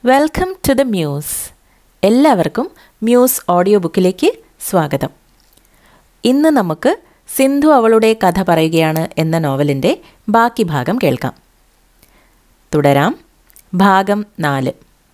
welcome to the Muse എല്ലാവർക്കും Muse audio ബുക്കിലേക്ക് സ്വാഗതം ഇന്ന് നമുക്ക് സിന്ധു അവളുടെ കഥ പറയുകയാണ് എന്ന നോവലിൻ്റെ ബാക്കി ഭാഗം കേൾക്കാം തുടരാം ഭാഗം നാല്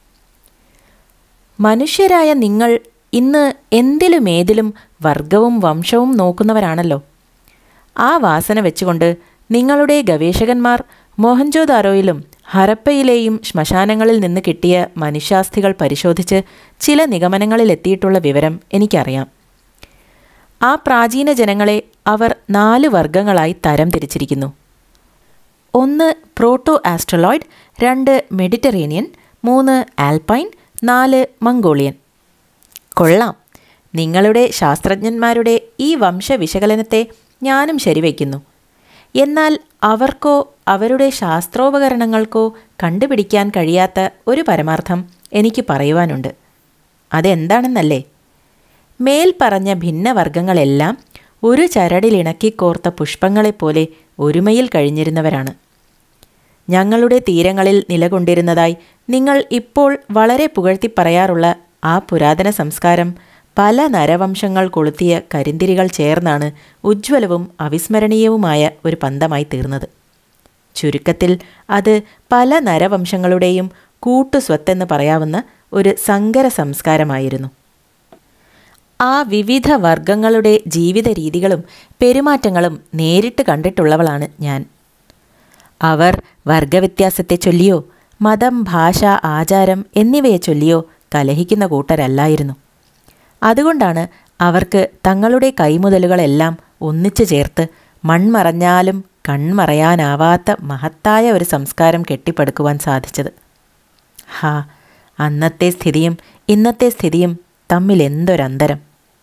മനുഷ്യരായ നിങ്ങൾ ഇന്ന് എന്തിലും ഏതിലും വർഗവും വംശവും നോക്കുന്നവരാണല്ലോ ആ വാസന വെച്ചുകൊണ്ട് നിങ്ങളുടെ ഗവേഷകന്മാർ മോഹൻജോദാരോയിലും ഹരപ്പയിലെയും ശ്മശാനങ്ങളിൽ നിന്ന് കിട്ടിയ മനുഷ്യാസ്ഥികൾ പരിശോധിച്ച് ചില നിഗമനങ്ങളിലെത്തിയിട്ടുള്ള വിവരം എനിക്കറിയാം ആ പ്രാചീന ജനങ്ങളെ അവർ നാല് വർഗങ്ങളായി തരം തിരിച്ചിരിക്കുന്നു ഒന്ന് പ്രോട്ടോ ആസ്ട്രലോയിഡ് രണ്ട് മെഡിറ്ററേനിയൻ മൂന്ന് ആൽപൈൻ നാല് മംഗോളിയൻ കൊള്ളാം നിങ്ങളുടെ ശാസ്ത്രജ്ഞന്മാരുടെ ഈ വംശവിശകലനത്തെ ഞാനും ശരിവയ്ക്കുന്നു എന്നാൽ അവർക്കോ അവരുടെ ശാസ്ത്രോപകരണങ്ങൾക്കോ കണ്ടുപിടിക്കാൻ കഴിയാത്ത ഒരു പരമാർത്ഥം എനിക്ക് പറയുവാനുണ്ട് അതെന്താണെന്നല്ലേ മേൽപ്പറഞ്ഞ ഭിന്നവർഗങ്ങളെല്ലാം ഒരു ചരടിലിണക്കിക്കോർത്ത പുഷ്പങ്ങളെപ്പോലെ ഒരുമയിൽ കഴിഞ്ഞിരുന്നവരാണ് ഞങ്ങളുടെ തീരങ്ങളിൽ നിലകൊണ്ടിരുന്നതായി നിങ്ങൾ ഇപ്പോൾ വളരെ പുകഴ്ത്തി പറയാറുള്ള ആ പുരാതന സംസ്കാരം പല നരവംശങ്ങൾ കൊളുത്തിയ കരിന്തിരികൾ ചേർന്നാണ് ഉജ്ജ്വലവും അവിസ്മരണീയവുമായ ഒരു പന്തമായി തീർന്നത് ചുരുക്കത്തിൽ അത് പല നരവംശങ്ങളുടെയും കൂട്ടുസ്വത്തെന്ന് പറയാവുന്ന ഒരു സങ്കര സംസ്കാരമായിരുന്നു ആ വിവിധ വർഗങ്ങളുടെ ജീവിത രീതികളും പെരുമാറ്റങ്ങളും നേരിട്ട് കണ്ടിട്ടുള്ളവളാണ് ഞാൻ അവർ വർഗവ്യത്യാസത്തെ ചൊല്ലിയോ മതം ഭാഷ ആചാരം എന്നിവയെ ചൊല്ലിയോ കലഹിക്കുന്ന കൂട്ടരല്ലായിരുന്നു അതുകൊണ്ടാണ് അവർക്ക് തങ്ങളുടെ കൈമുതലുകളെല്ലാം ഒന്നിച്ചു ചേർത്ത് മൺമറഞ്ഞാലും കൺമറയാനാവാത്ത മഹത്തായ ഒരു സംസ്കാരം കെട്ടിപ്പടുക്കുവാൻ സാധിച്ചത് ഹാ അന്നത്തെ സ്ഥിതിയും ഇന്നത്തെ സ്ഥിതിയും തമ്മിൽ എന്തൊരന്തരം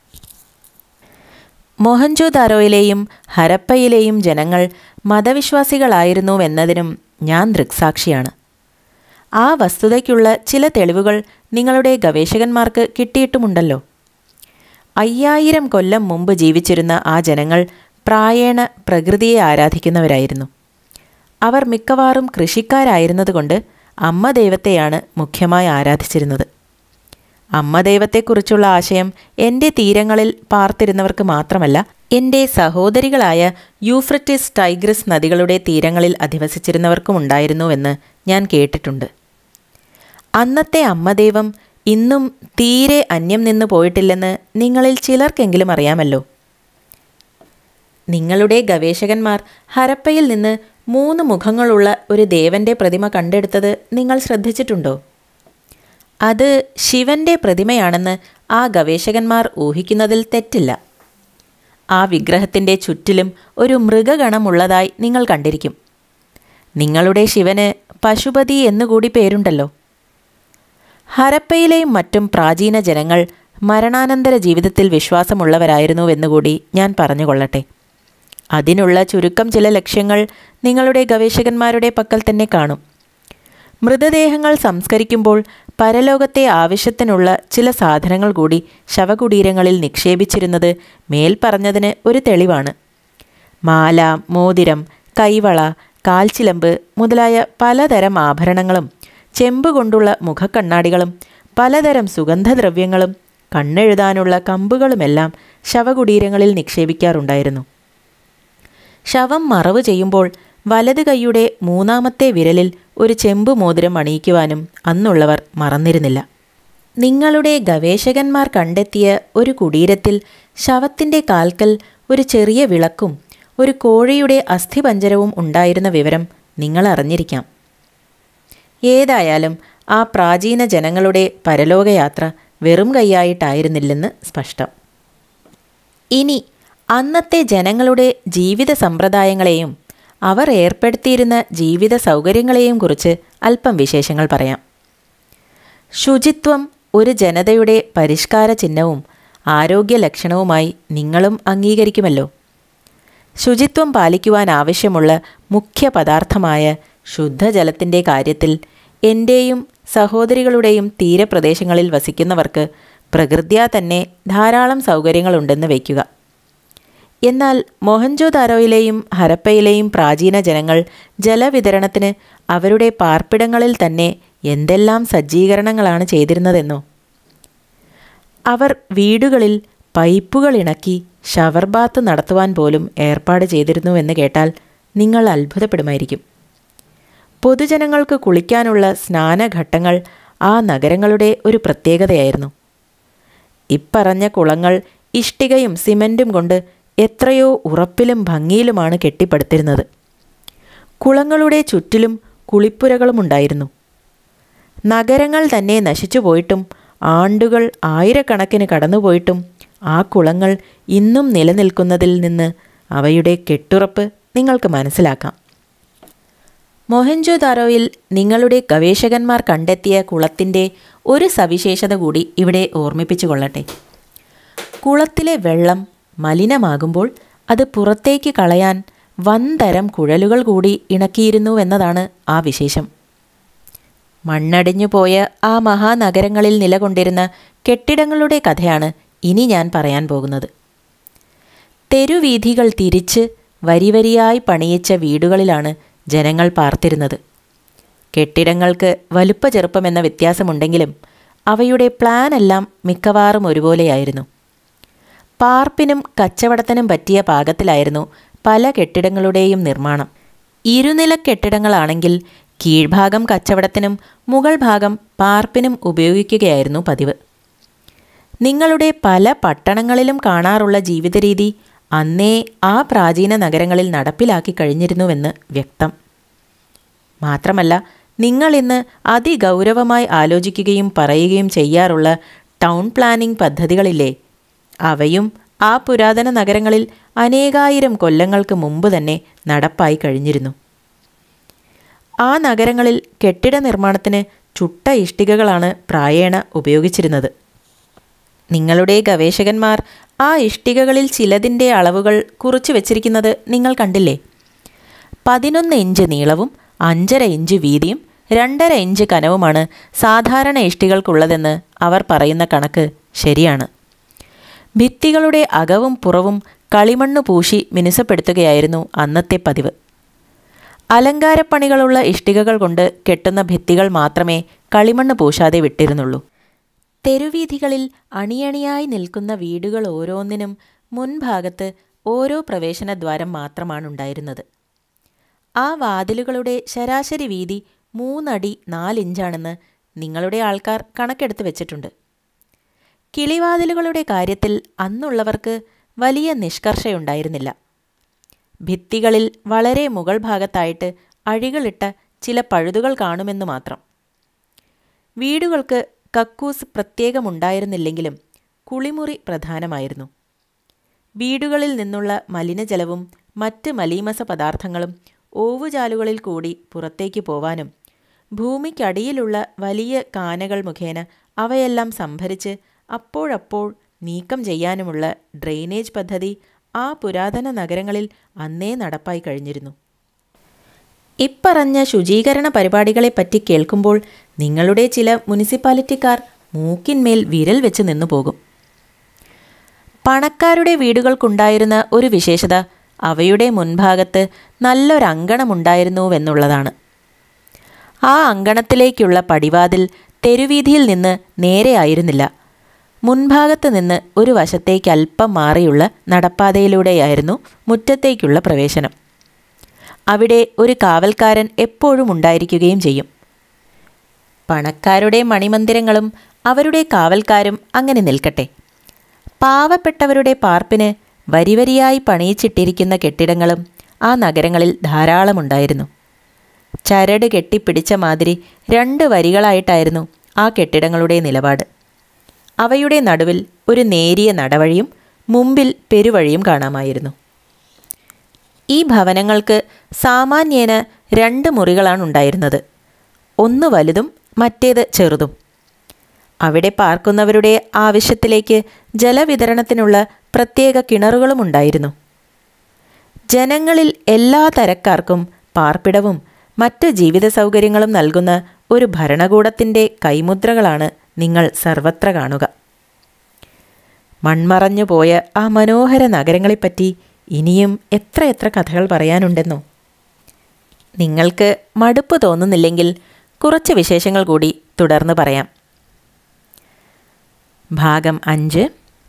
മോഹൻജോദാരോയിലെയും ഹരപ്പയിലെയും ജനങ്ങൾ മതവിശ്വാസികളായിരുന്നുവെന്നതിനും ഞാൻ ദൃക്സാക്ഷിയാണ് ആ വസ്തുതയ്ക്കുള്ള ചില തെളിവുകൾ നിങ്ങളുടെ ഗവേഷകന്മാർക്ക് കിട്ടിയിട്ടുമുണ്ടല്ലോ അയ്യായിരം കൊല്ലം മുമ്പ് ജീവിച്ചിരുന്ന ആ ജനങ്ങൾ പ്രായേണ പ്രകൃതിയെ ആരാധിക്കുന്നവരായിരുന്നു അവർ മിക്കവാറും കൃഷിക്കാരായിരുന്നതുകൊണ്ട് അമ്മ ദൈവത്തെയാണ് മുഖ്യമായി ആരാധിച്ചിരുന്നത് അമ്മ ദൈവത്തെക്കുറിച്ചുള്ള ആശയം എൻ്റെ തീരങ്ങളിൽ പാർത്തിരുന്നവർക്ക് മാത്രമല്ല എൻ്റെ സഹോദരികളായ യൂഫ്രറ്റിസ് ടൈഗ്രസ് നദികളുടെ തീരങ്ങളിൽ അധിവസിച്ചിരുന്നവർക്കും ഉണ്ടായിരുന്നുവെന്ന് ഞാൻ കേട്ടിട്ടുണ്ട് അന്നത്തെ അമ്മദൈവം ഇന്നും തീരെ അന്യം നിന്ന് പോയിട്ടില്ലെന്ന് നിങ്ങളിൽ ചിലർക്കെങ്കിലും അറിയാമല്ലോ നിങ്ങളുടെ ഗവേഷകന്മാർ ഹരപ്പയിൽ നിന്ന് മൂന്ന് മുഖങ്ങളുള്ള ഒരു ദേവന്റെ പ്രതിമ കണ്ടെടുത്തത് നിങ്ങൾ ശ്രദ്ധിച്ചിട്ടുണ്ടോ അത് ശിവന്റെ പ്രതിമയാണെന്ന് ആ ഗവേഷകന്മാർ ഊഹിക്കുന്നതിൽ തെറ്റില്ല ആ വിഗ്രഹത്തിൻ്റെ ചുറ്റിലും ഒരു മൃഗഗണമുള്ളതായി നിങ്ങൾ കണ്ടിരിക്കും നിങ്ങളുടെ ശിവന് പശുപതി എന്നുകൂടി പേരുണ്ടല്ലോ ഹരപ്പയിലെയും മറ്റും പ്രാചീന ജനങ്ങൾ മരണാനന്തര ജീവിതത്തിൽ വിശ്വാസമുള്ളവരായിരുന്നുവെന്നുകൂടി ഞാൻ പറഞ്ഞുകൊള്ളട്ടെ അതിനുള്ള ചുരുക്കം ചില ലക്ഷ്യങ്ങൾ നിങ്ങളുടെ ഗവേഷകന്മാരുടെ പക്കൽ തന്നെ കാണും മൃതദേഹങ്ങൾ സംസ്കരിക്കുമ്പോൾ പരലോകത്തെ ആവശ്യത്തിനുള്ള ചില സാധനങ്ങൾ കൂടി ശവകുടീരങ്ങളിൽ നിക്ഷേപിച്ചിരുന്നത് മേൽപ്പറഞ്ഞതിന് ഒരു തെളിവാണ് മാല മോതിരം കൈവള കാൽച്ചിലമ്പ് മുതലായ പലതരം ആഭരണങ്ങളും ചെമ്പ് കൊണ്ടുള്ള മുഖക്കണ്ണാടികളും പലതരം സുഗന്ധദ്രവ്യങ്ങളും കണ്ണെഴുതാനുള്ള കമ്പുകളുമെല്ലാം ശവകുടീരങ്ങളിൽ നിക്ഷേപിക്കാറുണ്ടായിരുന്നു ശവം മറവ് ചെയ്യുമ്പോൾ വലത് കൈയുടെ മൂന്നാമത്തെ വിരലിൽ ഒരു ചെമ്പ് മോതിരം അണിയിക്കുവാനും അന്നുള്ളവർ മറന്നിരുന്നില്ല നിങ്ങളുടെ ഗവേഷകന്മാർ കണ്ടെത്തിയ ഒരു കുടീരത്തിൽ ശവത്തിൻ്റെ കാൽക്കൽ ഒരു ചെറിയ വിളക്കും ഒരു കോഴിയുടെ അസ്ഥിപഞ്ചരവും ഉണ്ടായിരുന്ന വിവരം നിങ്ങൾ അറിഞ്ഞിരിക്കാം ഏതായാലും ആ പ്രാചീന ജനങ്ങളുടെ പരലോകയാത്ര വെറും കൈയായിട്ടായിരുന്നില്ലെന്ന് സ്പഷ്ടം ഇനി അന്നത്തെ ജനങ്ങളുടെ ജീവിത സമ്പ്രദായങ്ങളെയും അവർ ഏർപ്പെടുത്തിയിരുന്ന ജീവിത സൗകര്യങ്ങളെയും കുറിച്ച് അല്പം വിശേഷങ്ങൾ പറയാം ശുചിത്വം ഒരു ജനതയുടെ പരിഷ്കാര ചിഹ്നവും ആരോഗ്യ ലക്ഷണവുമായി നിങ്ങളും അംഗീകരിക്കുമല്ലോ ശുചിത്വം പാലിക്കുവാൻ ആവശ്യമുള്ള മുഖ്യ പദാർത്ഥമായ ശുദ്ധജലത്തിൻ്റെ കാര്യത്തിൽ എൻ്റെയും സഹോദരികളുടെയും തീരപ്രദേശങ്ങളിൽ വസിക്കുന്നവർക്ക് പ്രകൃത്യാ തന്നെ ധാരാളം സൗകര്യങ്ങളുണ്ടെന്ന് വയ്ക്കുക എന്നാൽ മൊഹൻജോദാരോയിലെയും ഹരപ്പയിലെയും പ്രാചീന ജനങ്ങൾ ജലവിതരണത്തിന് അവരുടെ പാർപ്പിടങ്ങളിൽ തന്നെ എന്തെല്ലാം സജ്ജീകരണങ്ങളാണ് ചെയ്തിരുന്നതെന്നോ അവർ വീടുകളിൽ പൈപ്പുകൾ ഇണക്കി ഷവർ ബാത്ത് നടത്തുവാൻ പോലും ഏർപ്പാട് ചെയ്തിരുന്നുവെന്ന് കേട്ടാൽ നിങ്ങൾ അത്ഭുതപ്പെടുമായിരിക്കും പൊതുജനങ്ങൾക്ക് കുളിക്കാനുള്ള സ്നാനഘട്ടങ്ങൾ ആ നഗരങ്ങളുടെ ഒരു പ്രത്യേകതയായിരുന്നു ഇപ്പറഞ്ഞ കുളങ്ങൾ ഇഷ്ടികയും സിമൻറ്റും കൊണ്ട് എത്രയോ ഉറപ്പിലും ഭംഗിയിലുമാണ് കെട്ടിപ്പടുത്തിരുന്നത് കുളങ്ങളുടെ ചുറ്റിലും കുളിപ്പുരകളുമുണ്ടായിരുന്നു നഗരങ്ങൾ തന്നെ നശിച്ചു പോയിട്ടും ആണ്ടുകൾ ആയിരക്കണക്കിന് കടന്നുപോയിട്ടും ആ കുളങ്ങൾ ഇന്നും നിലനിൽക്കുന്നതിൽ നിന്ന് അവയുടെ കെട്ടുറപ്പ് നിങ്ങൾക്ക് മനസ്സിലാക്കാം മൊഹൻജോദാരോയിൽ നിങ്ങളുടെ ഗവേഷകന്മാർ കണ്ടെത്തിയ കുളത്തിൻ്റെ ഒരു സവിശേഷത കൂടി ഇവിടെ ഓർമ്മിപ്പിച്ചു കൊള്ളട്ടെ കുളത്തിലെ വെള്ളം മലിനമാകുമ്പോൾ അത് പുറത്തേക്ക് കളയാൻ വൻതരം കുഴലുകൾ കൂടി ഇണക്കിയിരുന്നുവെന്നതാണ് ആ വിശേഷം മണ്ണടിഞ്ഞു പോയ ആ മഹാനഗരങ്ങളിൽ നിലകൊണ്ടിരുന്ന കെട്ടിടങ്ങളുടെ കഥയാണ് ഇനി ഞാൻ പറയാൻ പോകുന്നത് തെരുവീഥികൾ തിരിച്ച് വരിവരിയായി പണിയിച്ച വീടുകളിലാണ് ജനങ്ങൾ പാർത്തിരുന്നത് കെട്ടിടങ്ങൾക്ക് വലുപ്പ ചെറുപ്പമെന്ന വ്യത്യാസമുണ്ടെങ്കിലും അവയുടെ പ്ലാനെല്ലാം മിക്കവാറും ഒരുപോലെയായിരുന്നു പാർപ്പിനും കച്ചവടത്തിനും പറ്റിയ പാകത്തിലായിരുന്നു പല കെട്ടിടങ്ങളുടെയും നിർമ്മാണം ഇരുനില കെട്ടിടങ്ങളാണെങ്കിൽ കീഴ്ഭാഗം കച്ചവടത്തിനും മുകൾ ഭാഗം പാർപ്പിനും ഉപയോഗിക്കുകയായിരുന്നു പതിവ് നിങ്ങളുടെ പല പട്ടണങ്ങളിലും കാണാറുള്ള ജീവിതരീതി അന്നേ ആ പ്രാചീന നഗരങ്ങളിൽ നടപ്പിലാക്കി കഴിഞ്ഞിരുന്നുവെന്ന് വ്യക്തം മാത്രമല്ല നിങ്ങൾ ഇന്ന് അതിഗൗരവമായി ആലോചിക്കുകയും പറയുകയും ചെയ്യാറുള്ള ടൗൺ പ്ലാനിംഗ് പദ്ധതികളില്ലേ അവയും ആ പുരാതന നഗരങ്ങളിൽ അനേകായിരം കൊല്ലങ്ങൾക്ക് മുമ്പ് തന്നെ നടപ്പായി കഴിഞ്ഞിരുന്നു ആ നഗരങ്ങളിൽ കെട്ടിട നിർമ്മാണത്തിന് ചുട്ട ഇഷ്ടികകളാണ് പ്രായേണ ഉപയോഗിച്ചിരുന്നത് നിങ്ങളുടെ ഗവേഷകന്മാർ ആ ഇഷ്ടികകളിൽ ചിലതിൻ്റെ അളവുകൾ കുറിച്ചു വച്ചിരിക്കുന്നത് നിങ്ങൾ കണ്ടില്ലേ പതിനൊന്ന് ഇഞ്ച് നീളവും അഞ്ചര ഇഞ്ച് വീതിയും രണ്ടര ഇഞ്ച് കനവുമാണ് സാധാരണ ഇഷ്ടികൾക്കുള്ളതെന്ന് അവർ പറയുന്ന കണക്ക് ശരിയാണ് ഭിത്തികളുടെ അകവും പുറവും കളിമണ്ണ് പൂശി മിനുസപ്പെടുത്തുകയായിരുന്നു അന്നത്തെ പതിവ് അലങ്കാരപ്പണികളുള്ള ഇഷ്ടികകൾ കൊണ്ട് കെട്ടുന്ന ഭിത്തികൾ മാത്രമേ കളിമണ്ണ് പൂശാതെ വിട്ടിരുന്നുള്ളൂ തെരുവീഥികളിൽ അണിയണിയായി നിൽക്കുന്ന വീടുകൾ ഓരോന്നിനും മുൻഭാഗത്ത് ഓരോ പ്രവേശനദ്വാരം മാത്രമാണുണ്ടായിരുന്നത് ആ വാതിലുകളുടെ ശരാശരി വീതി മൂന്നടി നാലിഞ്ചാണെന്ന് നിങ്ങളുടെ ആൾക്കാർ കണക്കെടുത്ത് വെച്ചിട്ടുണ്ട് കിളിവാതിലുകളുടെ കാര്യത്തിൽ അന്നുള്ളവർക്ക് വലിയ നിഷ്കർഷയുണ്ടായിരുന്നില്ല ഭിത്തികളിൽ വളരെ മുകൾ ഭാഗത്തായിട്ട് അഴികളിട്ട ചില പഴുതുകൾ കാണുമെന്ന് മാത്രം വീടുകൾക്ക് കക്കൂസ് പ്രത്യേകമുണ്ടായിരുന്നില്ലെങ്കിലും കുളിമുറി പ്രധാനമായിരുന്നു വീടുകളിൽ നിന്നുള്ള മലിനജലവും മറ്റ് മലീമസ പദാർത്ഥങ്ങളും ഓവുചാലുകളിൽ കൂടി പുറത്തേക്ക് പോവാനും ഭൂമിക്കടിയിലുള്ള വലിയ കാനകൾ മുഖേന അവയെല്ലാം സംഭരിച്ച് അപ്പോഴപ്പോൾ നീക്കം ചെയ്യാനുമുള്ള ഡ്രെയിനേജ് പദ്ധതി ആ പുരാതന നഗരങ്ങളിൽ അന്നേ നടപ്പായി കഴിഞ്ഞിരുന്നു ഇപ്പറഞ്ഞ ശുചീകരണ പരിപാടികളെപ്പറ്റി കേൾക്കുമ്പോൾ നിങ്ങളുടെ ചില മുനിസിപ്പാലിറ്റിക്കാർ മൂക്കിന്മേൽ വിരൽ വെച്ച് നിന്നു പോകും പണക്കാരുടെ വീടുകൾക്കുണ്ടായിരുന്ന ഒരു വിശേഷത അവയുടെ മുൻഭാഗത്ത് നല്ലൊരങ്കണമുണ്ടായിരുന്നുവെന്നുള്ളതാണ് ആ അങ്കണത്തിലേക്കുള്ള പടിവാതിൽ തെരുവീതിയിൽ നിന്ന് നേരെയായിരുന്നില്ല മുൻഭാഗത്ത് നിന്ന് ഒരു വശത്തേക്ക് അല്പം മാറിയുള്ള നടപ്പാതയിലൂടെയായിരുന്നു മുറ്റത്തേക്കുള്ള പ്രവേശനം അവിടെ ഒരു കാവൽക്കാരൻ എപ്പോഴും ഉണ്ടായിരിക്കുകയും ചെയ്യും പണക്കാരുടെ മണിമന്ദിരങ്ങളും അവരുടെ കാവൽക്കാരും അങ്ങനെ നിൽക്കട്ടെ പാവപ്പെട്ടവരുടെ പാർപ്പിന് വരിവരിയായി പണിയിച്ചിട്ടിരിക്കുന്ന കെട്ടിടങ്ങളും ആ നഗരങ്ങളിൽ ധാരാളമുണ്ടായിരുന്നു ചരട് കെട്ടിപ്പിടിച്ച മാതിരി രണ്ട് വരികളായിട്ടായിരുന്നു ആ കെട്ടിടങ്ങളുടെ നിലപാട് അവയുടെ നടുവിൽ ഒരു നേരിയ നടവഴിയും മുമ്പിൽ പെരുവഴിയും കാണാമായിരുന്നു ഈ ഭവനങ്ങൾക്ക് സാമാന്യേന രണ്ട് മുറികളാണ് ഉണ്ടായിരുന്നത് ഒന്ന് വലുതും മറ്റേത് ചെറുതും അവിടെ പാർക്കുന്നവരുടെ ആവശ്യത്തിലേക്ക് ജലവിതരണത്തിനുള്ള പ്രത്യേക കിണറുകളും ഉണ്ടായിരുന്നു ജനങ്ങളിൽ എല്ലാ തരക്കാർക്കും പാർപ്പിടവും മറ്റ് ജീവിത സൗകര്യങ്ങളും നൽകുന്ന ഒരു ഭരണകൂടത്തിൻ്റെ കൈമുദ്രകളാണ് നിങ്ങൾ സർവത്ര കാണുക മൺമറഞ്ഞു പോയ ആ മനോഹര നഗരങ്ങളെപ്പറ്റി ഇനിയും എത്ര എത്ര കഥകൾ പറയാനുണ്ടെന്നോ നിങ്ങൾക്ക് മടുപ്പ് തോന്നുന്നില്ലെങ്കിൽ കുറച്ച് വിശേഷങ്ങൾ കൂടി തുടർന്ന് പറയാം ഭാഗം അഞ്ച്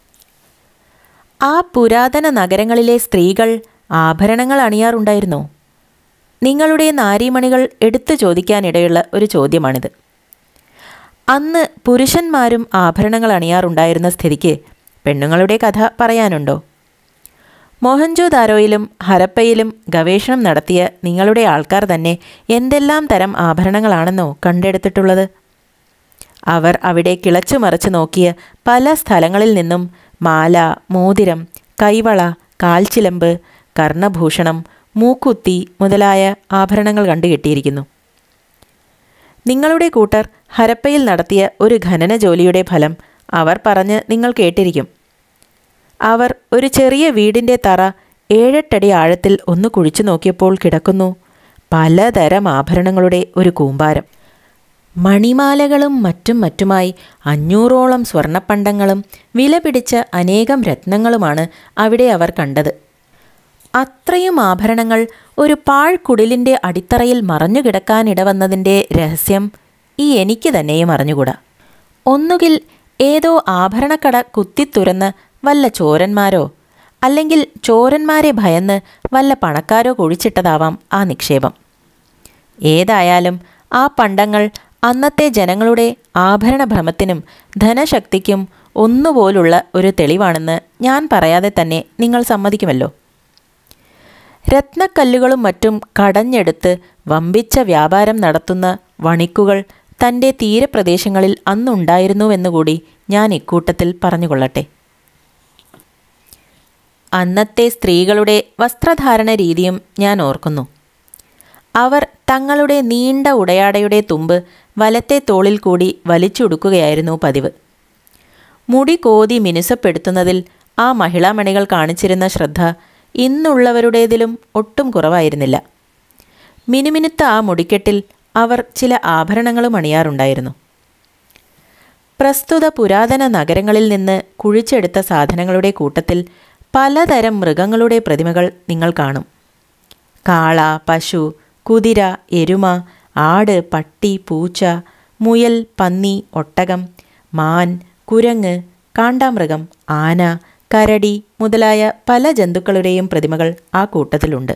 ആ പുരാതന നഗരങ്ങളിലെ സ്ത്രീകൾ ആഭരണങ്ങൾ അണിയാറുണ്ടായിരുന്നോ നിങ്ങളുടെ നാരീമണികൾ എടുത്തു ചോദിക്കാനിടയുള്ള ഒരു ചോദ്യമാണിത് അന്ന് പുരുഷന്മാരും ആഭരണങ്ങൾ അണിയാറുണ്ടായിരുന്ന സ്ഥിതിക്ക് പെണ്ണുങ്ങളുടെ കഥ പറയാനുണ്ടോ മോഹൻജോദാരോയിലും ഹരപ്പയിലും ഗവേഷണം നടത്തിയ നിങ്ങളുടെ ആൾക്കാർ തന്നെ എന്തെല്ലാം തരം ആഭരണങ്ങളാണെന്നോ കണ്ടെടുത്തിട്ടുള്ളത് അവർ അവിടെ കിളച്ചു മറിച്ചു നോക്കിയ പല സ്ഥലങ്ങളിൽ നിന്നും മാല മോതിരം കൈവള കാൽച്ചിലമ്പ് കർണഭൂഷണം മൂക്കുത്തി മുതലായ ആഭരണങ്ങൾ കണ്ടുകിട്ടിയിരിക്കുന്നു നിങ്ങളുടെ കൂട്ടർ ഹരപ്പയിൽ നടത്തിയ ഒരു ഖനന ജോലിയുടെ ഫലം അവർ പറഞ്ഞ് നിങ്ങൾ കേട്ടിരിക്കും അവർ ഒരു ചെറിയ വീടിൻ്റെ തറ ഏഴെട്ടടി ആഴത്തിൽ ഒന്ന് കുഴിച്ചു നോക്കിയപ്പോൾ കിടക്കുന്നു പലതരം ആഭരണങ്ങളുടെ ഒരു കൂമ്പാരം മണിമാലകളും മറ്റും മറ്റുമായി അഞ്ഞൂറോളം സ്വർണ്ണപ്പണ്ടങ്ങളും വില പിടിച്ച അനേകം രത്നങ്ങളുമാണ് അവിടെ അവർ കണ്ടത് അത്രയും ആഭരണങ്ങൾ ഒരു പാഴ്ക്കുടിലിൻ്റെ അടിത്തറയിൽ മറഞ്ഞുകിടക്കാനിടവന്നതിൻ്റെ രഹസ്യം ഈ എനിക്ക് തന്നെയും അറിഞ്ഞുകൂടാ ഒന്നുകിൽ ഏതോ ആഭരണക്കട കുത്തിത്തുരന്ന് വല്ല ചോരന്മാരോ അല്ലെങ്കിൽ ചോരന്മാരെ ഭയന്ന് വല്ല പണക്കാരോ കുഴിച്ചിട്ടതാവാം ആ നിക്ഷേപം ഏതായാലും ആ പണ്ടങ്ങൾ അന്നത്തെ ജനങ്ങളുടെ ആഭരണഭ്രമത്തിനും ധനശക്തിക്കും ഒന്നുപോലുള്ള ഒരു തെളിവാണെന്ന് ഞാൻ പറയാതെ തന്നെ നിങ്ങൾ സമ്മതിക്കുമല്ലോ രത്നക്കല്ലുകളും മറ്റും കടഞ്ഞെടുത്ത് വമ്പിച്ച വ്യാപാരം നടത്തുന്ന വണിക്കുകൾ തൻ്റെ തീരപ്രദേശങ്ങളിൽ അന്നുണ്ടായിരുന്നുവെന്നുകൂടി ഞാൻ ഇക്കൂട്ടത്തിൽ പറഞ്ഞുകൊള്ളട്ടെ അന്നത്തെ സ്ത്രീകളുടെ വസ്ത്രധാരണ രീതിയും ഞാൻ ഓർക്കുന്നു അവർ തങ്ങളുടെ നീണ്ട ഉടയാടയുടെ തുമ്പ് വലത്തെ തോളിൽ കൂടി വലിച്ചുടുക്കുകയായിരുന്നു പതിവ് മുടി കോതി മിനുസപ്പെടുത്തുന്നതിൽ ആ മഹിളാമണികൾ കാണിച്ചിരുന്ന ശ്രദ്ധ ഇന്നുള്ളവരുടേതിലും ഒട്ടും കുറവായിരുന്നില്ല മിനുമിനുത്ത ആ മുടിക്കെട്ടിൽ അവർ ചില ആഭരണങ്ങളും അണിയാറുണ്ടായിരുന്നു പ്രസ്തുത പുരാതന നഗരങ്ങളിൽ നിന്ന് കുഴിച്ചെടുത്ത സാധനങ്ങളുടെ കൂട്ടത്തിൽ പലതരം മൃഗങ്ങളുടെ പ്രതിമകൾ നിങ്ങൾ കാണും കാള പശു കുതിര എരുമ ആട് പട്ടി പൂച്ച മുയൽ പന്നി ഒട്ടകം മാൻ കുരങ്ങ് കാണ്ടാമൃഗം ആന കരടി മുതലായ പല ജന്തുക്കളുടെയും പ്രതിമകൾ ആ കൂട്ടത്തിലുണ്ട്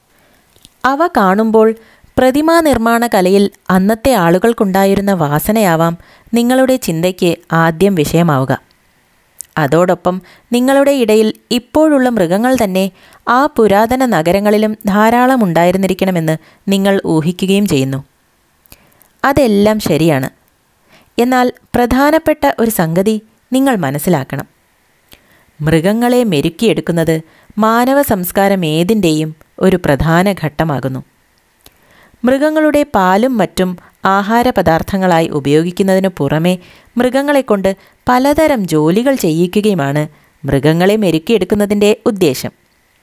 അവ കാണുമ്പോൾ പ്രതിമാ നിർമ്മാണ കലയിൽ അന്നത്തെ ആളുകൾക്കുണ്ടായിരുന്ന വാസനയാവാം നിങ്ങളുടെ ചിന്തയ്ക്ക് ആദ്യം വിഷയമാവുക അതോടൊപ്പം നിങ്ങളുടെ ഇടയിൽ ഇപ്പോഴുള്ള മൃഗങ്ങൾ തന്നെ ആ പുരാതന നഗരങ്ങളിലും ധാരാളം ഉണ്ടായിരുന്നിരിക്കണമെന്ന് നിങ്ങൾ ഊഹിക്കുകയും ചെയ്യുന്നു അതെല്ലാം ശരിയാണ് എന്നാൽ പ്രധാനപ്പെട്ട ഒരു സംഗതി നിങ്ങൾ മനസ്സിലാക്കണം മൃഗങ്ങളെ മെരുക്കിയെടുക്കുന്നത് മാനവ സംസ്കാരം ഏതിൻ്റെയും ഒരു പ്രധാന ഘട്ടമാകുന്നു മൃഗങ്ങളുടെ പാലും മറ്റും ആഹാരപദാർത്ഥങ്ങളായി ഉപയോഗിക്കുന്നതിനു പുറമെ മൃഗങ്ങളെക്കൊണ്ട് പലതരം ജോലികൾ ചെയ്യിക്കുകയുമാണ് മൃഗങ്ങളെ മെരുക്കിയെടുക്കുന്നതിൻ്റെ ഉദ്ദേശം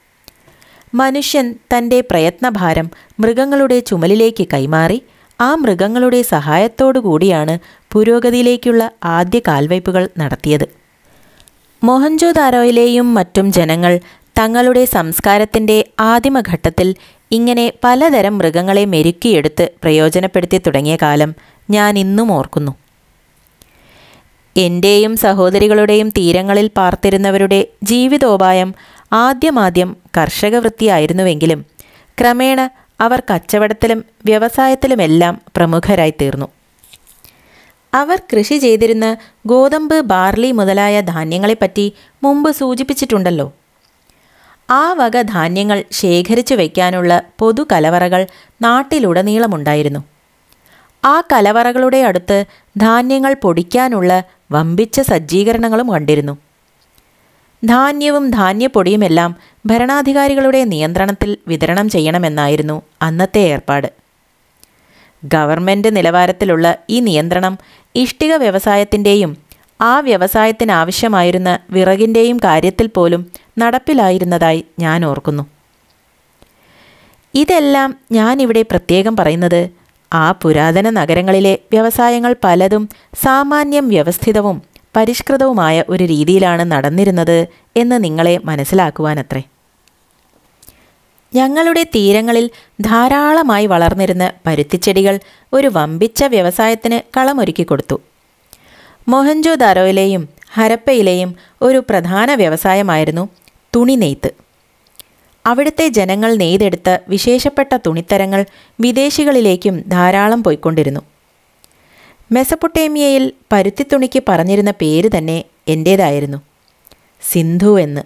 മനുഷ്യൻ തൻ്റെ പ്രയത്നഭാരം മൃഗങ്ങളുടെ ചുമലിലേക്ക് കൈമാറി ആ മൃഗങ്ങളുടെ സഹായത്തോടു കൂടിയാണ് പുരോഗതിയിലേക്കുള്ള ആദ്യ കാൽവയ്പുകൾ നടത്തിയത് മൊഹൻജോദാരോയിലെയും മറ്റും ജനങ്ങൾ തങ്ങളുടെ സംസ്കാരത്തിൻ്റെ ആദിമഘട്ടത്തിൽ ഇങ്ങനെ പലതരം മൃഗങ്ങളെ മെരുക്കിയെടുത്ത് പ്രയോജനപ്പെടുത്തി തുടങ്ങിയ കാലം ഞാൻ ഇന്നും ഓർക്കുന്നു എൻ്റെയും സഹോദരികളുടെയും തീരങ്ങളിൽ പാർത്തിരുന്നവരുടെ ജീവിതോപായം ആദ്യമാദ്യം കർഷകവൃത്തിയായിരുന്നുവെങ്കിലും ക്രമേണ അവർ കച്ചവടത്തിലും വ്യവസായത്തിലുമെല്ലാം പ്രമുഖരായി തീർന്നു അവർ കൃഷി ചെയ്തിരുന്ന ഗോതമ്പ് ബാർലി മുതലായ ധാന്യങ്ങളെപ്പറ്റി മുമ്പ് സൂചിപ്പിച്ചിട്ടുണ്ടല്ലോ ആ വക ധാന്യങ്ങൾ ശേഖരിച്ചു വയ്ക്കാനുള്ള പൊതു കലവറകൾ നാട്ടിലുടനീളമുണ്ടായിരുന്നു ആ കലവറകളുടെ അടുത്ത് ധാന്യങ്ങൾ പൊടിക്കാനുള്ള വമ്പിച്ച സജ്ജീകരണങ്ങളും കണ്ടിരുന്നു ധാന്യവും ധാന്യപ്പൊടിയുമെല്ലാം ഭരണാധികാരികളുടെ നിയന്ത്രണത്തിൽ വിതരണം ചെയ്യണമെന്നായിരുന്നു അന്നത്തെ ഏർപ്പാട് ഗവൺമെൻറ് നിലവാരത്തിലുള്ള ഈ നിയന്ത്രണം ഇഷ്ടിക വ്യവസായത്തിൻ്റെയും ആ വ്യവസായത്തിനാവശ്യമായിരുന്ന വിറകിൻ്റെയും കാര്യത്തിൽ പോലും നടപ്പിലായിരുന്നതായി ഞാൻ ഓർക്കുന്നു ഇതെല്ലാം ഞാനിവിടെ പ്രത്യേകം പറയുന്നത് ആ പുരാതന നഗരങ്ങളിലെ വ്യവസായങ്ങൾ പലതും സാമാന്യം വ്യവസ്ഥിതവും പരിഷ്കൃതവുമായ ഒരു രീതിയിലാണ് നടന്നിരുന്നത് എന്ന് നിങ്ങളെ മനസ്സിലാക്കുവാനത്രേ ഞങ്ങളുടെ തീരങ്ങളിൽ ധാരാളമായി വളർന്നിരുന്ന പരുത്തിച്ചെടികൾ ഒരു വമ്പിച്ച വ്യവസായത്തിന് കളമൊരുക്കി കൊടുത്തു മൊഹൻജോ ദാരോയിലെയും ഹരപ്പയിലെയും ഒരു പ്രധാന വ്യവസായമായിരുന്നു തുണി നെയ്ത്ത് അവിടുത്തെ ജനങ്ങൾ നെയ്തെടുത്ത വിശേഷപ്പെട്ട തുണിത്തരങ്ങൾ വിദേശികളിലേക്കും ധാരാളം പോയിക്കൊണ്ടിരുന്നു മെസപ്പൊട്ടേമിയയിൽ പരുത്തിത്തുണിക്ക് പറഞ്ഞിരുന്ന പേര് തന്നെ എൻ്റേതായിരുന്നു സിന്ധു എന്ന്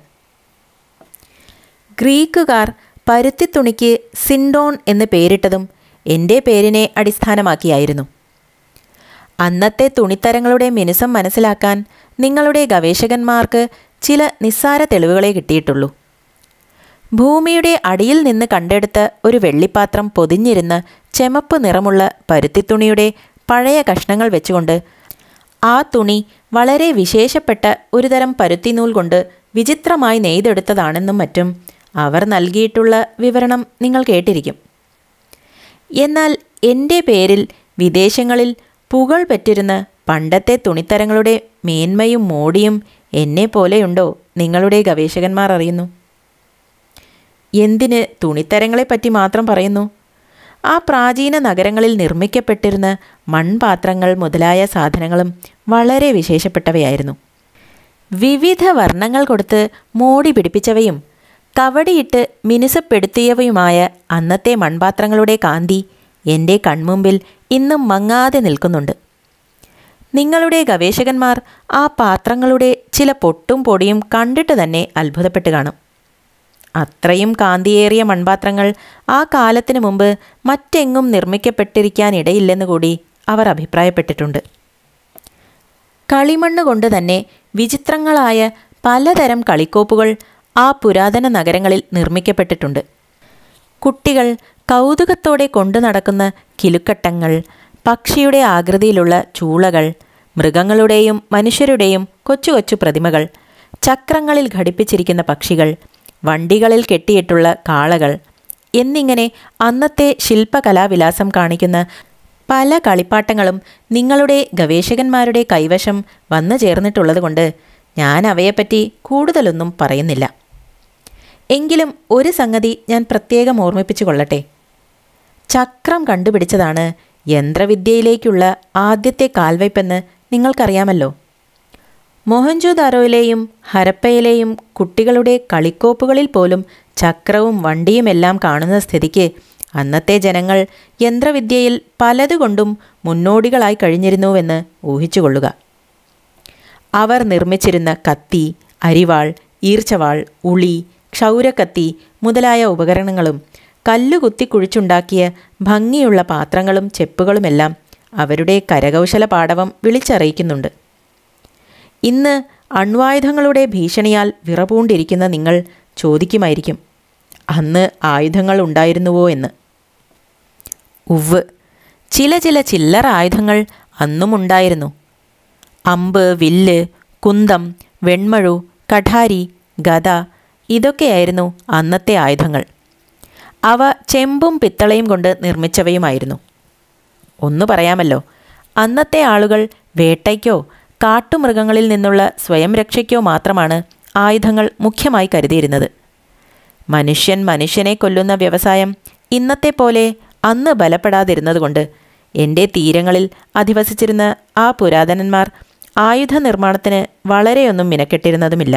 ഗ്രീക്കുകാർ പരുത്തിത്തുണിക്ക് സിൻഡോൺ എന്ന് പേരിട്ടതും എൻ്റെ പേരിനെ അടിസ്ഥാനമാക്കിയായിരുന്നു അന്നത്തെ തുണിത്തരങ്ങളുടെ മിനുസം മനസ്സിലാക്കാൻ നിങ്ങളുടെ ഗവേഷകന്മാർക്ക് ചില നിസ്സാര തെളിവുകളെ കിട്ടിയിട്ടുള്ളൂ ഭൂമിയുടെ അടിയിൽ നിന്ന് കണ്ടെടുത്ത ഒരു വെള്ളിപ്പാത്രം പൊതിഞ്ഞിരുന്ന ചെമപ്പ് നിറമുള്ള പരുത്തിത്തുണിയുടെ പഴയ കഷ്ണങ്ങൾ വെച്ചുകൊണ്ട് ആ തുണി വളരെ വിശേഷപ്പെട്ട ഒരുതരം പരുത്തിനൂൽ കൊണ്ട് വിചിത്രമായി നെയ്തെടുത്തതാണെന്നും മറ്റും അവർ നൽകിയിട്ടുള്ള വിവരണം നിങ്ങൾ കേട്ടിരിക്കും എന്നാൽ എൻ്റെ പേരിൽ വിദേശങ്ങളിൽ പുകൾ പെറ്റിരുന്ന പണ്ടത്തെ തുണിത്തരങ്ങളുടെ മേന്മയും മോടിയും എന്നെ പോലെയുണ്ടോ നിങ്ങളുടെ ഗവേഷകന്മാർ അറിയുന്നു എന്തിന് തുണിത്തരങ്ങളെപ്പറ്റി മാത്രം പറയുന്നു ആ പ്രാചീന നഗരങ്ങളിൽ നിർമ്മിക്കപ്പെട്ടിരുന്ന മൺപാത്രങ്ങൾ മുതലായ സാധനങ്ങളും വളരെ വിശേഷപ്പെട്ടവയായിരുന്നു വിവിധ വർണ്ണങ്ങൾ കൊടുത്ത് മോടി പിടിപ്പിച്ചവയും കവടിയിട്ട് മിനുസപ്പെടുത്തിയവയുമായ അന്നത്തെ മൺപാത്രങ്ങളുടെ കാന്തി എൻ്റെ കൺമുമ്പിൽ ഇന്നും മങ്ങാതെ നിൽക്കുന്നുണ്ട് നിങ്ങളുടെ ഗവേഷകന്മാർ ആ പാത്രങ്ങളുടെ ചില പൊട്ടും പൊടിയും കണ്ടിട്ട് തന്നെ അത്ഭുതപ്പെട്ട് കാണും അത്രയും കാന്തിയേറിയ മൺപാത്രങ്ങൾ ആ കാലത്തിനു മുമ്പ് മറ്റെങ്ങും നിർമ്മിക്കപ്പെട്ടിരിക്കാനിടയില്ലെന്ന് കൂടി അവർ അഭിപ്രായപ്പെട്ടിട്ടുണ്ട് കളിമണ്ണ് കൊണ്ട് തന്നെ വിചിത്രങ്ങളായ പലതരം കളിക്കോപ്പുകൾ ആ പുരാതന നഗരങ്ങളിൽ നിർമ്മിക്കപ്പെട്ടിട്ടുണ്ട് കുട്ടികൾ കൗതുകത്തോടെ കൊണ്ടു നടക്കുന്ന കിലുക്കട്ടങ്ങൾ പക്ഷിയുടെ ആകൃതിയിലുള്ള ചൂളകൾ മൃഗങ്ങളുടെയും മനുഷ്യരുടെയും കൊച്ചു കൊച്ചു പ്രതിമകൾ ചക്രങ്ങളിൽ ഘടിപ്പിച്ചിരിക്കുന്ന പക്ഷികൾ വണ്ടികളിൽ കെട്ടിയിട്ടുള്ള കാളകൾ എന്നിങ്ങനെ അന്നത്തെ ശില്പകലാവിലാസം കാണിക്കുന്ന പല കളിപ്പാട്ടങ്ങളും നിങ്ങളുടെ ഗവേഷകന്മാരുടെ കൈവശം വന്നു ചേർന്നിട്ടുള്ളതുകൊണ്ട് ഞാൻ അവയെപ്പറ്റി കൂടുതലൊന്നും പറയുന്നില്ല എങ്കിലും ഒരു സംഗതി ഞാൻ പ്രത്യേകം ഓർമ്മിപ്പിച്ചു കൊള്ളട്ടെ ചക്രം കണ്ടുപിടിച്ചതാണ് യന്ത്രവിദ്യയിലേക്കുള്ള ആദ്യത്തെ കാൽവയ്പ്പെന്ന് നിങ്ങൾക്കറിയാമല്ലോ മൊഹൻജോദാരോയിലെയും ഹരപ്പയിലെയും കുട്ടികളുടെ കളിക്കോപ്പുകളിൽ പോലും ചക്രവും വണ്ടിയുമെല്ലാം കാണുന്ന സ്ഥിതിക്ക് അന്നത്തെ ജനങ്ങൾ യന്ത്രവിദ്യയിൽ പലതുകൊണ്ടും മുന്നോടികളായി കഴിഞ്ഞിരുന്നുവെന്ന് ഊഹിച്ചുകൊള്ളുക അവർ നിർമ്മിച്ചിരുന്ന കത്തി അരിവാൾ ഈർച്ചവാൾ ഉളി ക്ഷൗരക്കത്തി മുതലായ ഉപകരണങ്ങളും കല്ലുകുത്തി കുഴിച്ചുണ്ടാക്കിയ ഭംഗിയുള്ള പാത്രങ്ങളും ചെപ്പുകളുമെല്ലാം അവരുടെ കരകൗശല പാടവം വിളിച്ചറിയിക്കുന്നുണ്ട് ഇന്ന് അണ്വായുധങ്ങളുടെ ഭീഷണിയാൽ വിറപൂണ്ടിരിക്കുന്ന നിങ്ങൾ ചോദിക്കുമായിരിക്കും അന്ന് ആയുധങ്ങൾ ഉണ്ടായിരുന്നുവോ എന്ന് ഉവ് ചില ചില ചില്ലറ ആയുധങ്ങൾ അന്നും ഉണ്ടായിരുന്നു അമ്പ് വില്ല് കുന്തം വെൺമഴു കഠാരി ഗദ ഇതൊക്കെയായിരുന്നു അന്നത്തെ ആയുധങ്ങൾ അവ ചെമ്പും പിത്തളയും കൊണ്ട് നിർമ്മിച്ചവയുമായിരുന്നു ഒന്നു പറയാമല്ലോ അന്നത്തെ ആളുകൾ വേട്ടയ്ക്കോ കാട്ടുമൃഗങ്ങളിൽ നിന്നുള്ള സ്വയം രക്ഷയ്ക്കോ മാത്രമാണ് ആയുധങ്ങൾ മുഖ്യമായി കരുതിയിരുന്നത് മനുഷ്യൻ മനുഷ്യനെ കൊല്ലുന്ന വ്യവസായം ഇന്നത്തെ പോലെ അന്ന് ബലപ്പെടാതിരുന്നതുകൊണ്ട് എൻ്റെ തീരങ്ങളിൽ അധിവസിച്ചിരുന്ന ആ പുരാതനന്മാർ ആയുധ നിർമ്മാണത്തിന് വളരെയൊന്നും മിനക്കെട്ടിരുന്നതുമില്ല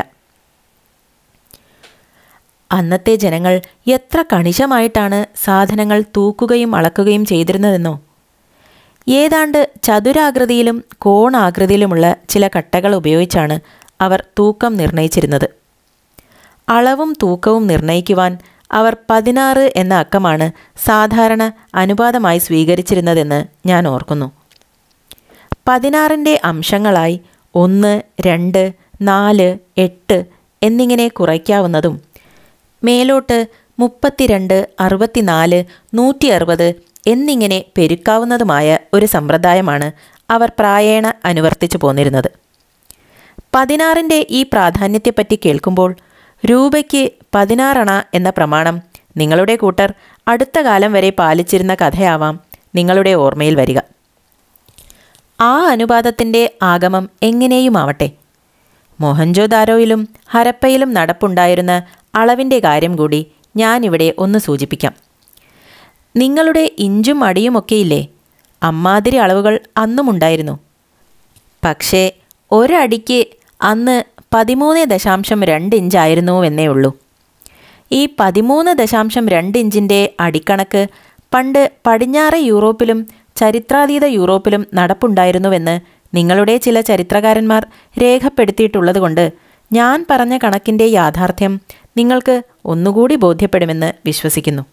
അന്നത്തെ ജനങ്ങൾ എത്ര കണിശമായിട്ടാണ് സാധനങ്ങൾ തൂക്കുകയും അളക്കുകയും ചെയ്തിരുന്നതെന്നോ ഏതാണ്ട് ചതുരാകൃതിയിലും കോണാകൃതിയിലുമുള്ള ചില കട്ടകൾ ഉപയോഗിച്ചാണ് അവർ തൂക്കം നിർണയിച്ചിരുന്നത് അളവും തൂക്കവും നിർണയിക്കുവാൻ അവർ പതിനാറ് എന്ന അക്കമാണ് സാധാരണ അനുപാതമായി സ്വീകരിച്ചിരുന്നതെന്ന് ഞാൻ ഓർക്കുന്നു പതിനാറിൻ്റെ അംശങ്ങളായി ഒന്ന് രണ്ട് നാല് എട്ട് എന്നിങ്ങനെ കുറയ്ക്കാവുന്നതും മേലോട്ട് മുപ്പത്തിരണ്ട് അറുപത്തിനാല് നൂറ്റി അറുപത് എന്നിങ്ങനെ പെരുക്കാവുന്നതുമായ ഒരു സമ്പ്രദായമാണ് അവർ പ്രായേണ അനുവർത്തിച്ചു പോന്നിരുന്നത് പതിനാറിൻ്റെ ഈ പ്രാധാന്യത്തെപ്പറ്റി കേൾക്കുമ്പോൾ രൂപയ്ക്ക് പതിനാറണ എന്ന പ്രമാണം നിങ്ങളുടെ കൂട്ടർ അടുത്ത കാലം വരെ പാലിച്ചിരുന്ന കഥയാവാം നിങ്ങളുടെ ഓർമ്മയിൽ വരിക ആ അനുപാതത്തിൻ്റെ ആഗമം എങ്ങനെയുമാവട്ടെ മൊഹൻജോദാരോയിലും ഹരപ്പയിലും നടപ്പുണ്ടായിരുന്ന അളവിൻ്റെ കാര്യം കൂടി ഞാനിവിടെ ഒന്ന് സൂചിപ്പിക്കാം നിങ്ങളുടെ ഇഞ്ചും അടിയുമൊക്കെയില്ലേ അമ്മാതിരി അളവുകൾ അന്നുമുണ്ടായിരുന്നു പക്ഷേ ഒരടിക്ക് അന്ന് പതിമൂന്ന് ദശാംശം രണ്ട് ഇഞ്ചായിരുന്നുവെന്നേ ഉള്ളൂ ഈ പതിമൂന്ന് ദശാംശം രണ്ട് ഇഞ്ചിൻ്റെ അടിക്കണക്ക് പണ്ട് പടിഞ്ഞാറ് യൂറോപ്പിലും ചരിത്രാതീത യൂറോപ്പിലും നടപ്പുണ്ടായിരുന്നുവെന്ന് നിങ്ങളുടെ ചില ചരിത്രകാരന്മാർ രേഖപ്പെടുത്തിയിട്ടുള്ളതുകൊണ്ട് ഞാൻ പറഞ്ഞ കണക്കിൻ്റെ യാഥാർത്ഥ്യം നിങ്ങൾക്ക് ഒന്നുകൂടി ബോധ്യപ്പെടുമെന്ന് വിശ്വസിക്കുന്നു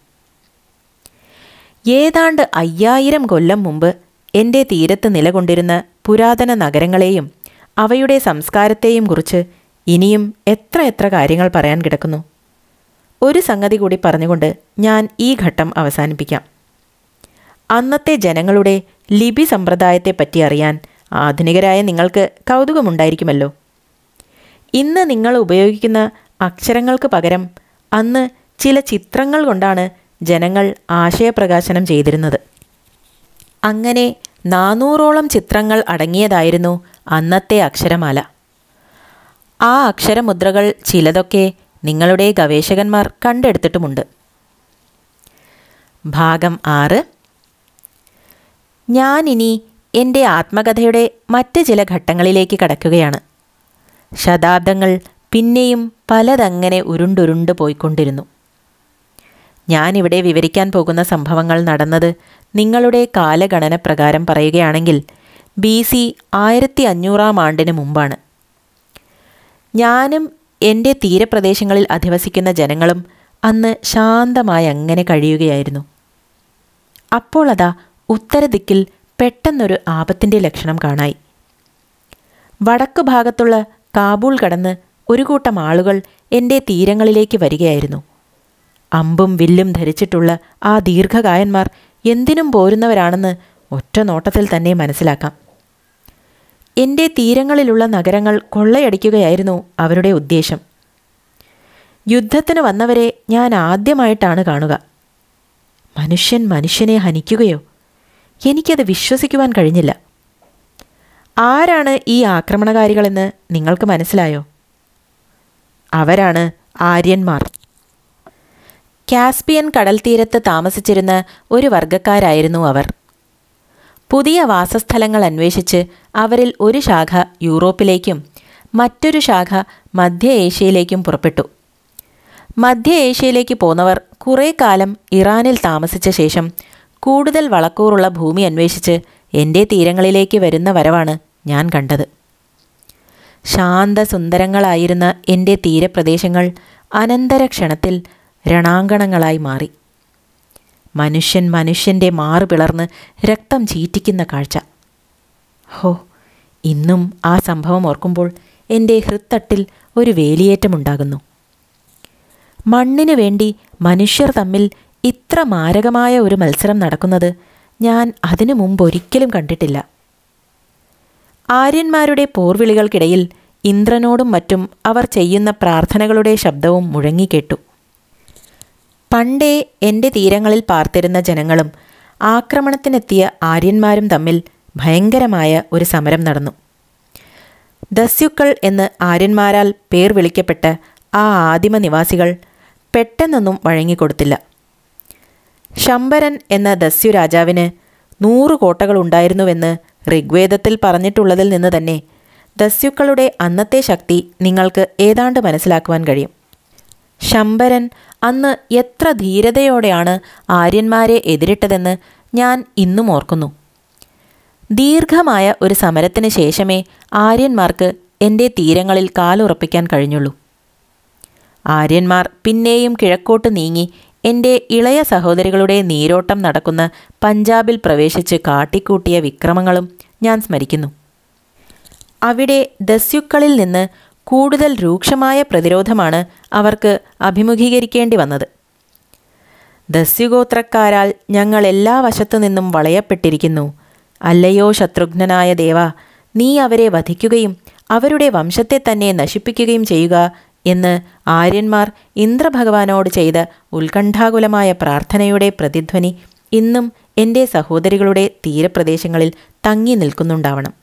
ഏതാണ്ട് അയ്യായിരം കൊല്ലം മുമ്പ് എൻ്റെ തീരത്ത് നിലകൊണ്ടിരുന്ന പുരാതന നഗരങ്ങളെയും അവയുടെ സംസ്കാരത്തെയും കുറിച്ച് ഇനിയും എത്ര എത്ര കാര്യങ്ങൾ പറയാൻ കിടക്കുന്നു ഒരു സംഗതി കൂടി പറഞ്ഞുകൊണ്ട് ഞാൻ ഈ ഘട്ടം അവസാനിപ്പിക്കാം അന്നത്തെ ജനങ്ങളുടെ ലിപി സമ്പ്രദായത്തെപ്പറ്റി അറിയാൻ ആധുനികരായ നിങ്ങൾക്ക് കൗതുകമുണ്ടായിരിക്കുമല്ലോ ഇന്ന് നിങ്ങൾ ഉപയോഗിക്കുന്ന അക്ഷരങ്ങൾക്ക് പകരം അന്ന് ചില ചിത്രങ്ങൾ കൊണ്ടാണ് ജനങ്ങൾ ആശയപ്രകാശനം ചെയ്തിരുന്നത് അങ്ങനെ നാനൂറോളം ചിത്രങ്ങൾ അടങ്ങിയതായിരുന്നു അന്നത്തെ അക്ഷരമാല ആ അക്ഷരമുദ്രകൾ ചിലതൊക്കെ നിങ്ങളുടെ ഗവേഷകന്മാർ കണ്ടെടുത്തിട്ടുമുണ്ട് ഭാഗം ആറ് ഞാനിനി എൻ്റെ ആത്മകഥയുടെ മറ്റ് ചില ഘട്ടങ്ങളിലേക്ക് കടക്കുകയാണ് ശതാബ്ദങ്ങൾ പിന്നെയും പലതങ്ങനെ ഉരുണ്ടുരുണ്ട് പോയിക്കൊണ്ടിരുന്നു ഞാനിവിടെ വിവരിക്കാൻ പോകുന്ന സംഭവങ്ങൾ നടന്നത് നിങ്ങളുടെ കാലഗണന പ്രകാരം പറയുകയാണെങ്കിൽ ബി സി ആയിരത്തി അഞ്ഞൂറാം ആണ്ടിന് മുമ്പാണ് ഞാനും എൻ്റെ തീരപ്രദേശങ്ങളിൽ അധിവസിക്കുന്ന ജനങ്ങളും അന്ന് ശാന്തമായി അങ്ങനെ കഴിയുകയായിരുന്നു അപ്പോൾ അതാ ഉത്തരദിക്കിൽ പെട്ടെന്നൊരു ആപത്തിൻ്റെ ലക്ഷണം കാണായി വടക്ക് ഭാഗത്തുള്ള കാബൂൾ കടന്ന് ഒരു കൂട്ടം ആളുകൾ എൻ്റെ തീരങ്ങളിലേക്ക് വരികയായിരുന്നു അമ്പും വില്ലും ധരിച്ചിട്ടുള്ള ആ ദീർഘകായന്മാർ എന്തിനും പോരുന്നവരാണെന്ന് ഒറ്റ നോട്ടത്തിൽ തന്നെ മനസ്സിലാക്കാം എൻ്റെ തീരങ്ങളിലുള്ള നഗരങ്ങൾ കൊള്ളയടിക്കുകയായിരുന്നു അവരുടെ ഉദ്ദേശം യുദ്ധത്തിന് വന്നവരെ ഞാൻ ആദ്യമായിട്ടാണ് കാണുക മനുഷ്യൻ മനുഷ്യനെ ഹനിക്കുകയോ എനിക്കത് വിശ്വസിക്കുവാൻ കഴിഞ്ഞില്ല ആരാണ് ഈ ആക്രമണകാരികളെന്ന് നിങ്ങൾക്ക് മനസ്സിലായോ അവരാണ് ആര്യന്മാർ കാസ്പിയൻ കടൽത്തീരത്ത് താമസിച്ചിരുന്ന ഒരു വർഗക്കാരായിരുന്നു അവർ പുതിയ വാസസ്ഥലങ്ങൾ അന്വേഷിച്ച് അവരിൽ ഒരു ശാഖ യൂറോപ്പിലേക്കും മറ്റൊരു ശാഖ മധ്യ ഏഷ്യയിലേക്കും പുറപ്പെട്ടു മധ്യ ഏഷ്യയിലേക്ക് പോന്നവർ കുറേ കാലം ഇറാനിൽ താമസിച്ച ശേഷം കൂടുതൽ വളക്കൂറുള്ള ഭൂമി അന്വേഷിച്ച് എൻ്റെ തീരങ്ങളിലേക്ക് വരുന്ന വരവാണ് ഞാൻ കണ്ടത് ശാന്തസുന്ദരങ്ങളായിരുന്ന എൻ്റെ തീരപ്രദേശങ്ങൾ അനന്തരക്ഷണത്തിൽ രണാങ്കണങ്ങളായി മാറി മനുഷ്യൻ മനുഷ്യൻ്റെ മാറു പിളർന്ന് രക്തം ചീറ്റിക്കുന്ന കാഴ്ച ഹോ ഇന്നും ആ സംഭവം ഓർക്കുമ്പോൾ എൻ്റെ ഹൃത്തട്ടിൽ ഒരു വേലിയേറ്റമുണ്ടാകുന്നു മണ്ണിനു വേണ്ടി മനുഷ്യർ തമ്മിൽ ഇത്ര മാരകമായ ഒരു മത്സരം നടക്കുന്നത് ഞാൻ അതിനു മുമ്പ് ഒരിക്കലും കണ്ടിട്ടില്ല ആര്യന്മാരുടെ പോർവിളികൾക്കിടയിൽ ഇന്ദ്രനോടും മറ്റും അവർ ചെയ്യുന്ന പ്രാർത്ഥനകളുടെ ശബ്ദവും മുഴങ്ങിക്കേട്ടു പണ്ടേ എൻ്റെ തീരങ്ങളിൽ പാർത്തിരുന്ന ജനങ്ങളും ആക്രമണത്തിനെത്തിയ ആര്യന്മാരും തമ്മിൽ ഭയങ്കരമായ ഒരു സമരം നടന്നു ദസ്യുക്കൾ എന്ന് ആര്യന്മാരാൽ പേർ വിളിക്കപ്പെട്ട ആ ആദിമ നിവാസികൾ പെട്ടെന്നൊന്നും വഴങ്ങിക്കൊടുത്തില്ല ശമ്പരൻ എന്ന ദസ്യു രാജാവിന് നൂറ് കോട്ടകളുണ്ടായിരുന്നുവെന്ന് ഋഗ്വേദത്തിൽ പറഞ്ഞിട്ടുള്ളതിൽ നിന്ന് തന്നെ ദസ്യുക്കളുടെ അന്നത്തെ ശക്തി നിങ്ങൾക്ക് ഏതാണ്ട് മനസ്സിലാക്കുവാൻ കഴിയും ശമ്പരൻ അന്ന് എത്ര ധീരതയോടെയാണ് ആര്യന്മാരെ എതിരിട്ടതെന്ന് ഞാൻ ഇന്നും ഓർക്കുന്നു ദീർഘമായ ഒരു സമരത്തിന് ശേഷമേ ആര്യന്മാർക്ക് എൻ്റെ തീരങ്ങളിൽ കാലുറപ്പിക്കാൻ കഴിഞ്ഞുള്ളൂ ആര്യന്മാർ പിന്നെയും കിഴക്കോട്ട് നീങ്ങി എൻ്റെ ഇളയ സഹോദരികളുടെ നീരോട്ടം നടക്കുന്ന പഞ്ചാബിൽ പ്രവേശിച്ച് കാട്ടിക്കൂട്ടിയ വിക്രമങ്ങളും ഞാൻ സ്മരിക്കുന്നു അവിടെ ദസ്യുക്കളിൽ നിന്ന് കൂടുതൽ രൂക്ഷമായ പ്രതിരോധമാണ് അവർക്ക് അഭിമുഖീകരിക്കേണ്ടി വന്നത് ദസ്യുഗോത്രക്കാരാൽ ഞങ്ങൾ എല്ലാ വശത്തു നിന്നും വളയപ്പെട്ടിരിക്കുന്നു അല്ലയോ ശത്രുഘ്നനായ ദേവ നീ അവരെ വധിക്കുകയും അവരുടെ വംശത്തെ തന്നെ നശിപ്പിക്കുകയും ചെയ്യുക എന്ന് ആര്യന്മാർ ഇന്ദ്രഭഗവാനോട് ചെയ്ത ഉത്കണ്ഠാകുലമായ പ്രാർത്ഥനയുടെ പ്രതിധ്വനി ഇന്നും എൻ്റെ സഹോദരികളുടെ തീരപ്രദേശങ്ങളിൽ തങ്ങി നിൽക്കുന്നുണ്ടാവണം